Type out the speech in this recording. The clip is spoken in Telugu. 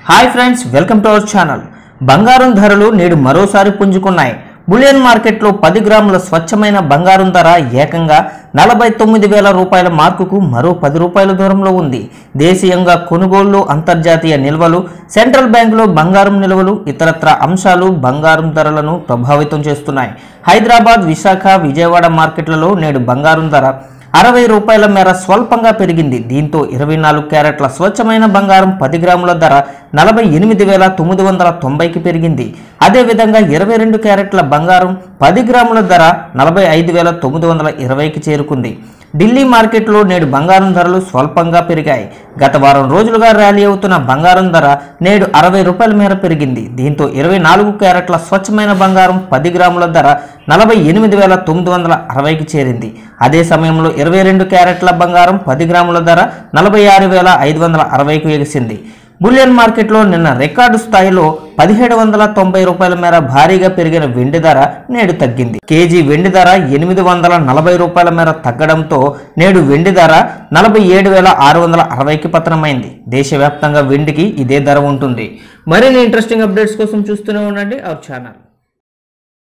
hi friends welcome to our channel బంగారం ధరలు నేడు మరోసారి పుంజుకున్నాయి బులియన్ మార్కెట్లో పది గ్రాముల స్వచ్ఛమైన బంగారం ధర ఏకంగా నలభై తొమ్మిది వేల రూపాయల మార్కుకు మరో పది రూపాయల దూరంలో ఉంది దేశీయంగా కొనుగోళ్లు అంతర్జాతీయ నిల్వలు సెంట్రల్ బ్యాంకులో బంగారం నిల్వలు ఇతరత్ర అంశాలు బంగారం ధరలను ప్రభావితం చేస్తున్నాయి హైదరాబాద్ విశాఖ విజయవాడ మార్కెట్లలో నేడు బంగారం ధర అరవై రూపాయల మేర స్వల్పంగా పెరిగింది దీంతో ఇరవై నాలుగు క్యారెట్ల స్వచ్ఛమైన బంగారం పది గ్రాముల ధర నలభై ఎనిమిది వేల తొమ్మిది వందల తొంభైకి పెరిగింది అదేవిధంగా ఇరవై రెండు క్యారెట్ల బంగారం పది గ్రాముల ధర నలభై ఐదు వేల తొమ్మిది వందల ఇరవైకి చేరుకుంది ఢిల్లీ మార్కెట్లో నేడు బంగారం ధరలు స్వల్పంగా పెరిగాయి గత వారం రోజులుగా ర్యాలీ అవుతున్న బంగారం ధర నేడు అరవై రూపాయల మేర పెరిగింది దీంతో ఇరవై నాలుగు క్యారెట్ల స్వచ్ఛమైన బంగారం పది గ్రాముల ధర నలభై ఎనిమిది వేల తొమ్మిది వందల అరవైకి చేరింది అదే సమయంలో ఇరవై రెండు క్యారెట్ల బంగారం పది గ్రాముల ధర నలభై ఆరు వేల ఐదు వందల అరవైకి ఎగిసింది బులియన్ మార్కెట్లో నిన్న రికార్డు స్థాయిలో పదిహేడు వందల తొంభై రూపాయల మేర భారీగా పెరిగిన వెండి ధర నేడు తగ్గింది కేజీ వెండి ధర ఎనిమిది వందల నలభై రూపాయల మేర తగ్గడంతో నేడు వెండి ధర నలభై ఏడు వేల ఆరు వందల అరవైకి పతనమైంది దేశవ్యాప్తంగా వెండికి ఇదే ధర ఉంటుంది మరిన్ని ఇంట్రెస్టింగ్ అప్డేట్స్ కోసం చూస్తూనే ఉండండి అవర్ ఛానల్